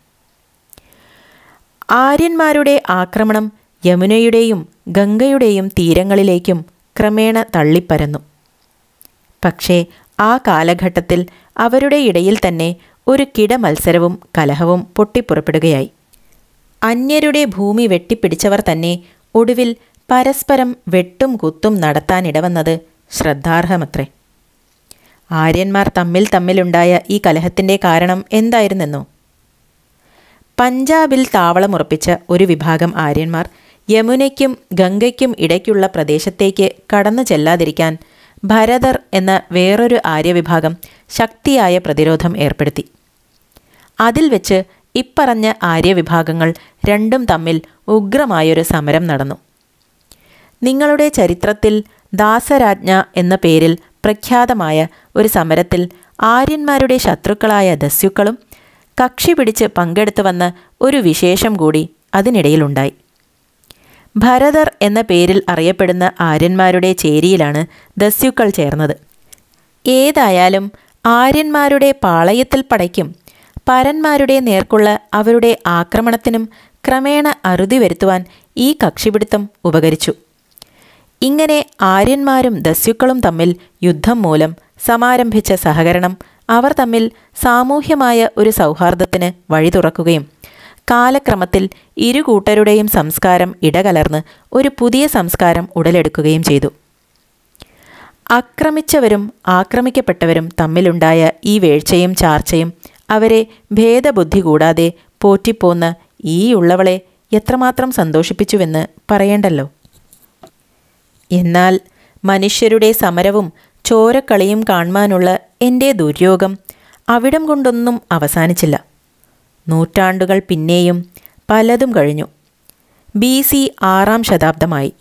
ആര്യന്മാരുടെ ആക്രമണം യമുനയുടെയും ഗംഗയുടെയും തീരങ്ങളിലേക്കും ക്രമേണ തള്ളിപ്പരന്നു പക്ഷേ ആ കാലഘട്ടത്തിൽ അവരുടെ ഇടയിൽ തന്നെ ഒരു കിട മത്സരവും കലഹവും പൊട്ടിപ്പുറപ്പെടുകയായി അന്യരുടെ ഭൂമി വെട്ടിപ്പിടിച്ചവർ തന്നെ ഒടുവിൽ പരസ്പരം വെട്ടും കുത്തും നടത്താനിടവന്നത് ശ്രദ്ധാർഹമത്രേ ആര്യന്മാർ തമ്മിൽ തമ്മിലുണ്ടായ ഈ കലഹത്തിൻ്റെ കാരണം എന്തായിരുന്നെന്നോ പഞ്ചാബിൽ താവളമുറപ്പിച്ച ഒരു വിഭാഗം ആര്യന്മാർ യമുനയ്ക്കും ഗംഗയ്ക്കും ഇടയ്ക്കുള്ള പ്രദേശത്തേക്ക് കടന്നു ചെല്ലാതിരിക്കാൻ ഭരതർ എന്ന വേറൊരു ആര്യവിഭാഗം ശക്തിയായ പ്രതിരോധം ഏർപ്പെടുത്തി അതിൽ വെച്ച് ഇപ്പറഞ്ഞ ആര്യവിഭാഗങ്ങൾ രണ്ടും തമ്മിൽ ഉഗ്രമായൊരു സമരം നടന്നു നിങ്ങളുടെ ചരിത്രത്തിൽ ദാസരാജ്ഞ എന്ന പേരിൽ പ്രഖ്യാതമായ ഒരു സമരത്തിൽ ആര്യന്മാരുടെ ശത്രുക്കളായ ദസ്യുക്കളും കക്ഷി പിടിച്ച് പങ്കെടുത്തു വന്ന ഒരു വിശേഷം കൂടി അതിനിടയിലുണ്ടായി ഭരതർ എന്ന പേരിൽ അറിയപ്പെടുന്ന ആര്യന്മാരുടെ ചേരിയിലാണ് ദസ്യുക്കൾ ചേർന്നത് ഏതായാലും ആര്യന്മാരുടെ പാളയത്തിൽ പടയ്ക്കും പരന്മാരുടെ നേർക്കുള്ള അവരുടെ ആക്രമണത്തിനും ക്രമേണ അറുതി വരുത്തുവാൻ ഈ കക്ഷിപിടുത്തം ഉപകരിച്ചു ഇങ്ങനെ ആര്യന്മാരും ദസ്യുക്കളും തമ്മിൽ യുദ്ധം മൂലം സമാരംഭിച്ച സഹകരണം അവർ തമ്മിൽ സാമൂഹ്യമായ ഒരു സൗഹാർദ്ദത്തിന് വഴി തുറക്കുകയും കാലക്രമത്തിൽ ഇരു കൂട്ടരുടെയും സംസ്കാരം ഇടകലർന്ന് ഒരു പുതിയ സംസ്കാരം ഉടലെടുക്കുകയും ചെയ്തു ആക്രമിച്ചവരും ആക്രമിക്കപ്പെട്ടവരും തമ്മിലുണ്ടായ ഈ വീഴ്ചയും ചാർച്ചയും അവരെ ഭേദബുദ്ധി കൂടാതെ പോറ്റിപ്പോന്ന ഈ ഉള്ളവളെ എത്രമാത്രം സന്തോഷിപ്പിച്ചുവെന്ന് പറയേണ്ടല്ലോ എന്നാൽ മനുഷ്യരുടെ സമരവും ചോരക്കളിയും കാണുവാനുള്ള എൻ്റെ ദുര്യോഗം അവിടം കൊണ്ടൊന്നും അവസാനിച്ചില്ല നൂറ്റാണ്ടുകൾ പിന്നെയും പലതും കഴിഞ്ഞു ബി സി ആറാം ശതാബ്ദമായി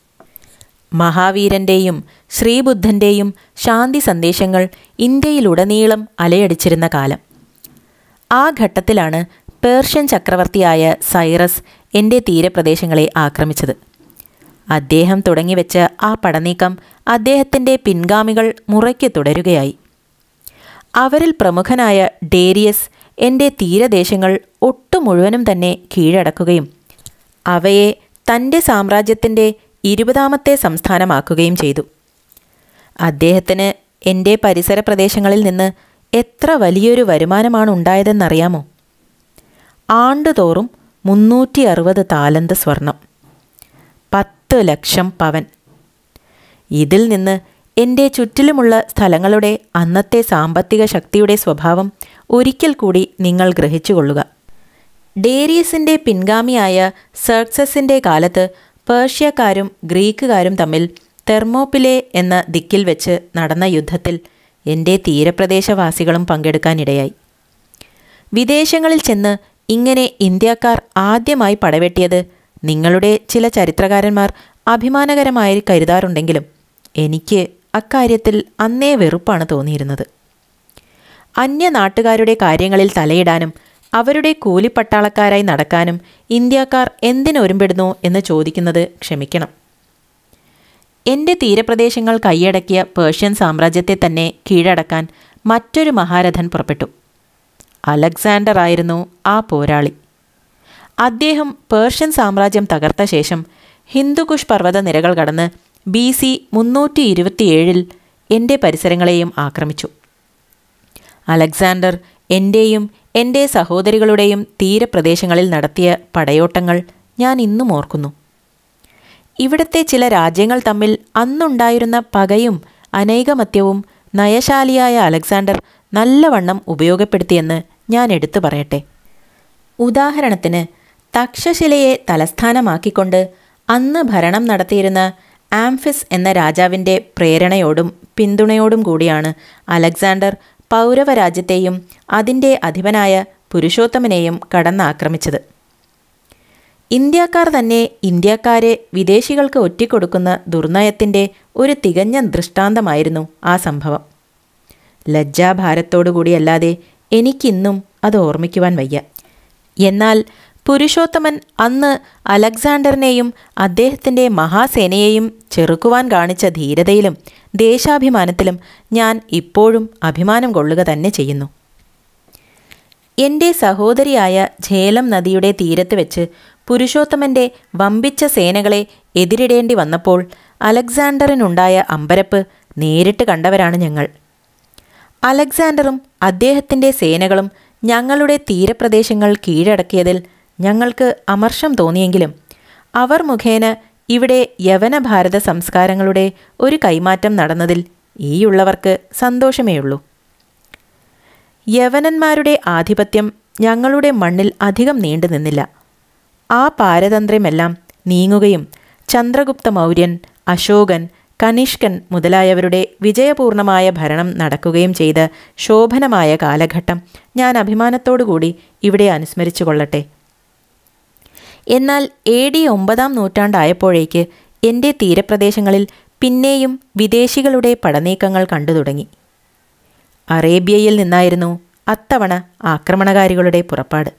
മഹാവീരൻ്റെയും ശ്രീബുദ്ധൻ്റെയും ശാന്തി സന്ദേശങ്ങൾ ഇന്ത്യയിലുടനീളം അലയടിച്ചിരുന്ന കാലം ആ ഘട്ടത്തിലാണ് പേർഷ്യൻ ചക്രവർത്തിയായ സൈറസ് എൻ്റെ തീരപ്രദേശങ്ങളെ ആക്രമിച്ചത് അദ്ദേഹം തുടങ്ങിവെച്ച ആ പടനീക്കം അദ്ദേഹത്തിൻ്റെ പിൻഗാമികൾ മുറയ്ക്ക് തുടരുകയായി അവരിൽ പ്രമുഖനായ ഡേരിയസ് എൻ്റെ തീരദേശങ്ങൾ ഒട്ടു മുഴുവനും തന്നെ കീഴടക്കുകയും അവയെ തൻ്റെ സാമ്രാജ്യത്തിൻ്റെ ഇരുപതാമത്തെ സംസ്ഥാനമാക്കുകയും ചെയ്തു അദ്ദേഹത്തിന് എൻ്റെ പരിസര പ്രദേശങ്ങളിൽ നിന്ന് എത്ര വലിയൊരു വരുമാനമാണ് ഉണ്ടായതെന്നറിയാമോ ആണ്ടുതോറും മുന്നൂറ്റി അറുപത് താലന്ത് സ്വർണം പത്ത് ലക്ഷം പവൻ ഇതിൽ നിന്ന് എൻ്റെ ചുറ്റിലുമുള്ള സ്ഥലങ്ങളുടെ അന്നത്തെ സാമ്പത്തിക ശക്തിയുടെ സ്വഭാവം ഒരിക്കൽ കൂടി നിങ്ങൾ ഗ്രഹിച്ചുകൊള്ളുക ഡേരിയസിൻ്റെ പിൻഗാമിയായ സർക്സസിൻ്റെ കാലത്ത് പേർഷ്യക്കാരും ഗ്രീക്കുകാരും തമ്മിൽ തെർമോപ്പിലെ എന്ന ദിക്കിൽ വെച്ച് നടന്ന യുദ്ധത്തിൽ എൻ്റെ തീരപ്രദേശവാസികളും പങ്കെടുക്കാനിടയായി വിദേശങ്ങളിൽ ചെന്ന് ഇങ്ങനെ ഇന്ത്യക്കാർ ആദ്യമായി പടവെട്ടിയത് നിങ്ങളുടെ ചില ചരിത്രകാരന്മാർ അഭിമാനകരമായി കരുതാറുണ്ടെങ്കിലും എനിക്ക് അക്കാര്യത്തിൽ അന്നേ വെറുപ്പാണ് തോന്നിയിരുന്നത് അന്യ നാട്ടുകാരുടെ കാര്യങ്ങളിൽ തലയിടാനും അവരുടെ കൂലിപ്പട്ടാളക്കാരായി നടക്കാനും ഇന്ത്യക്കാർ എന്തിനൊരുമ്പെടുന്നു എന്ന് ചോദിക്കുന്നത് ക്ഷമിക്കണം എൻ്റെ തീരപ്രദേശങ്ങൾ കൈയടക്കിയ പേർഷ്യൻ സാമ്രാജ്യത്തെ തന്നെ കീഴടക്കാൻ മറ്റൊരു മഹാരഥൻ പുറപ്പെട്ടു അലക്സാണ്ടർ ആയിരുന്നു ആ പോരാളി അദ്ദേഹം പേർഷ്യൻ സാമ്രാജ്യം തകർത്ത ശേഷം ഹിന്ദുകുഷ് പർവ്വത നിരകൾ കടന്ന് ബി സി മുന്നൂറ്റി ഇരുപത്തിയേഴിൽ എൻ്റെ പരിസരങ്ങളെയും ആക്രമിച്ചു അലക്സാണ്ടർ എൻ്റെയും എൻ്റെ സഹോദരികളുടെയും തീരപ്രദേശങ്ങളിൽ നടത്തിയ പടയോട്ടങ്ങൾ ഞാൻ ഇന്നും ഓർക്കുന്നു ഇവിടുത്തെ ചില രാജ്യങ്ങൾ തമ്മിൽ അന്നുണ്ടായിരുന്ന പകയും അനൈകമത്യവും നയശാലിയായ അലക്സാണ്ടർ നല്ലവണ്ണം ഉപയോഗപ്പെടുത്തിയെന്ന് ഞാൻ എടുത്തു പറയട്ടെ ഉദാഹരണത്തിന് തക്ഷശിലയെ തലസ്ഥാനമാക്കിക്കൊണ്ട് അന്ന് ഭരണം നടത്തിയിരുന്ന ആംഫിസ് എന്ന രാജാവിൻ്റെ പ്രേരണയോടും പിന്തുണയോടും കൂടിയാണ് അലക്സാണ്ടർ പൗരവരാജ്യത്തെയും അതിൻ്റെ അധിപനായ പുരുഷോത്തമനെയും കടന്നാക്രമിച്ചത് ഇന്ത്യക്കാർ തന്നെ ഇന്ത്യക്കാരെ വിദേശികൾക്ക് ഒറ്റിക്കൊടുക്കുന്ന ദുർനയത്തിൻ്റെ ഒരു തികഞ്ഞ ദൃഷ്ടാന്തമായിരുന്നു ആ സംഭവം ലജ്ജാഭാരത്തോടുകൂടിയല്ലാതെ എനിക്കിന്നും അത് ഓർമ്മിക്കുവാൻ വയ്യ എന്നാൽ പുരുഷോത്തമൻ അന്ന് അലക്സാണ്ടറിനെയും അദ്ദേഹത്തിൻ്റെ മഹാസേനയെയും ചെറുക്കുവാൻ കാണിച്ച ധീരതയിലും ദേശാഭിമാനത്തിലും ഞാൻ ഇപ്പോഴും അഭിമാനം കൊള്ളുക തന്നെ ചെയ്യുന്നു എൻ്റെ സഹോദരിയായ ഝേലം നദിയുടെ തീരത്ത് വെച്ച് പുരുഷോത്തമന്റെ വമ്പിച്ച സേനകളെ എതിരിടേണ്ടി വന്നപ്പോൾ അലക്സാണ്ടറിനുണ്ടായ അമ്പരപ്പ് നേരിട്ട് കണ്ടവരാണ് ഞങ്ങൾ അലക്സാണ്ടറും അദ്ദേഹത്തിൻ്റെ സേനകളും ഞങ്ങളുടെ തീരപ്രദേശങ്ങൾ കീഴടക്കിയതിൽ ഞങ്ങൾക്ക് അമർഷം തോന്നിയെങ്കിലും അവർ മുഖേന ഇവിടെ യവന ഭാരത സംസ്കാരങ്ങളുടെ ഒരു കൈമാറ്റം നടന്നതിൽ ഈയുള്ളവർക്ക് സന്തോഷമേയുള്ളൂ യവനന്മാരുടെ ആധിപത്യം ഞങ്ങളുടെ മണ്ണിൽ അധികം നീണ്ടു നിന്നില്ല ആ പാരതന്ത്ര്യമെല്ലാം നീങ്ങുകയും ചന്ദ്രഗുപ്ത മൗര്യൻ അശോകൻ കനിഷ്കൻ മുതലായവരുടെ വിജയപൂർണമായ ഭരണം നടക്കുകയും ചെയ്ത ശോഭനമായ കാലഘട്ടം ഞാൻ അഭിമാനത്തോടുകൂടി ഇവിടെ അനുസ്മരിച്ചു കൊള്ളട്ടെ എന്നാൽ എ ഡി ഒമ്പതാം നൂറ്റാണ്ടായപ്പോഴേക്ക് എൻ്റെ തീരപ്രദേശങ്ങളിൽ പിന്നെയും വിദേശികളുടെ പടനീക്കങ്ങൾ കണ്ടു തുടങ്ങി അറേബ്യയിൽ നിന്നായിരുന്നു അത്തവണ ആക്രമണകാരികളുടെ പുറപ്പാട്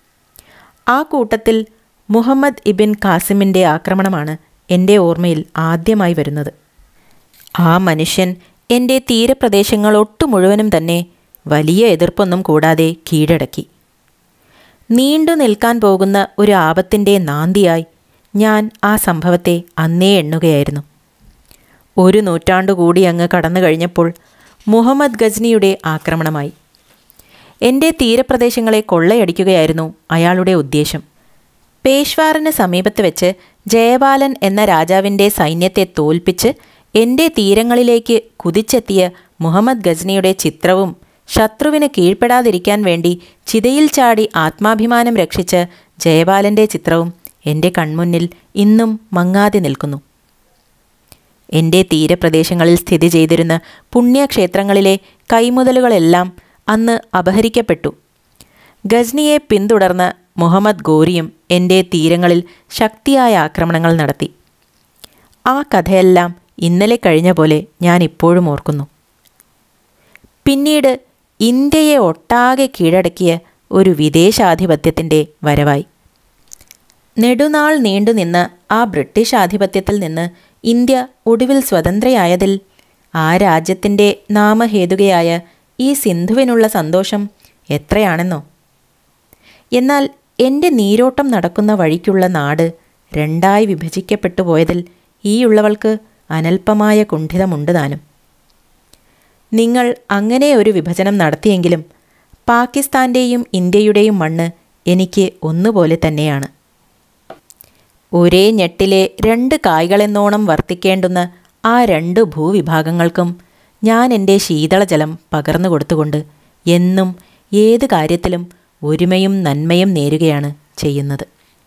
ആ കൂട്ടത്തിൽ മുഹമ്മദ് ഇബിൻ ഖാസിമിൻ്റെ ആക്രമണമാണ് എൻ്റെ ഓർമ്മയിൽ ആദ്യമായി വരുന്നത് ആ മനുഷ്യൻ എൻ്റെ തീരപ്രദേശങ്ങൾ ഒട്ടു മുഴുവനും തന്നെ വലിയ എതിർപ്പൊന്നും കൂടാതെ കീഴടക്കി നീണ്ടു നിൽക്കാൻ പോകുന്ന ഒരു ആപത്തിൻ്റെ നാന്തിയായി ഞാൻ ആ സംഭവത്തെ അന്നേ എണ്ണുകയായിരുന്നു ഒരു നൂറ്റാണ്ടുകൂടി അങ്ങ് കടന്നു കഴിഞ്ഞപ്പോൾ മുഹമ്മദ് ഗജ്നിയുടെ ആക്രമണമായി എൻ്റെ തീരപ്രദേശങ്ങളെ കൊള്ളയടിക്കുകയായിരുന്നു അയാളുടെ ഉദ്ദേശം പേഷ്വാറിന് സമീപത്ത് വെച്ച് ജയപാലൻ എന്ന രാജാവിൻ്റെ സൈന്യത്തെ തോൽപ്പിച്ച് എൻ്റെ തീരങ്ങളിലേക്ക് കുതിച്ചെത്തിയ മുഹമ്മദ് ഗജ്നിയുടെ ചിത്രവും ശത്രുവിന് കീഴ്പ്പെടാതിരിക്കാൻ വേണ്ടി ചിതയിൽ ചാടി ആത്മാഭിമാനം രക്ഷിച്ച ജയപാലൻ്റെ ചിത്രവും എൻ്റെ കൺമുന്നിൽ ഇന്നും മങ്ങാതെ നിൽക്കുന്നു എൻ്റെ തീരപ്രദേശങ്ങളിൽ സ്ഥിതി ചെയ്തിരുന്ന പുണ്യക്ഷേത്രങ്ങളിലെ കൈമുതലുകളെല്ലാം അന്ന് അപഹരിക്കപ്പെട്ടു ഗജ്നിയെ പിന്തുടർന്ന മുഹമ്മദ് ഗോരിയും എൻ്റെ തീരങ്ങളിൽ ശക്തിയായ ആക്രമണങ്ങൾ നടത്തി ആ കഥയെല്ലാം ഇന്നലെ കഴിഞ്ഞ പോലെ ഞാൻ ഇപ്പോഴും ഓർക്കുന്നു പിന്നീട് ഇന്ത്യയെ ഒട്ടാകെ കീഴടക്കിയ ഒരു വിദേശാധിപത്യത്തിൻ്റെ വരവായി നെടുനാൾ നീണ്ടുനിന്ന ആ ബ്രിട്ടീഷ് ആധിപത്യത്തിൽ നിന്ന് ഇന്ത്യ ഒടുവിൽ സ്വതന്ത്രയായതിൽ ആ രാജ്യത്തിൻ്റെ നാമഹേതുകയായ ഈ സിന്ധുവിനുള്ള സന്തോഷം എത്രയാണെന്നോ എന്നാൽ എൻ്റെ നീരോട്ടം നടക്കുന്ന വഴിക്കുള്ള നാട് രണ്ടായി വിഭജിക്കപ്പെട്ടു പോയതിൽ ഈയുള്ളവൾക്ക് അനൽപമായ കുണ്ഠിതമുണ്ട് താനും നിങ്ങൾ അങ്ങനെ ഒരു വിഭജനം നടത്തിയെങ്കിലും പാകിസ്ഥാൻ്റെയും ഇന്ത്യയുടെയും മണ്ണ് എനിക്ക് ഒന്നുപോലെ തന്നെയാണ് ഒരേ ഞെട്ടിലെ രണ്ട് കായ്കളെന്നോണം വർത്തിക്കേണ്ടുന്ന ആ രണ്ട് ഭൂവിഭാഗങ്ങൾക്കും ഞാൻ എൻ്റെ ശീതളജലം പകർന്നു കൊടുത്തുകൊണ്ട് എന്നും ഏത് കാര്യത്തിലും ഒരുമയും നന്മയും നേരുകയാണ് ചെയ്യുന്നത്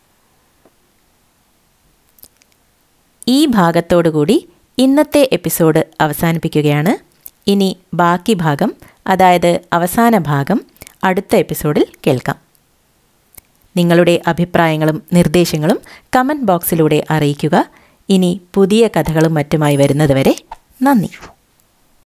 ഈ ഭാഗത്തോടുകൂടി ഇന്നത്തെ എപ്പിസോഡ് അവസാനിപ്പിക്കുകയാണ് ഇനി ബാക്കി ഭാഗം അതായത് അവസാന ഭാഗം അടുത്ത എപ്പിസോഡിൽ കേൾക്കാം നിങ്ങളുടെ അഭിപ്രായങ്ങളും നിർദ്ദേശങ്ങളും കമൻറ്റ് ബോക്സിലൂടെ അറിയിക്കുക ഇനി പുതിയ കഥകളും മറ്റുമായി വരുന്നതുവരെ നന്ദി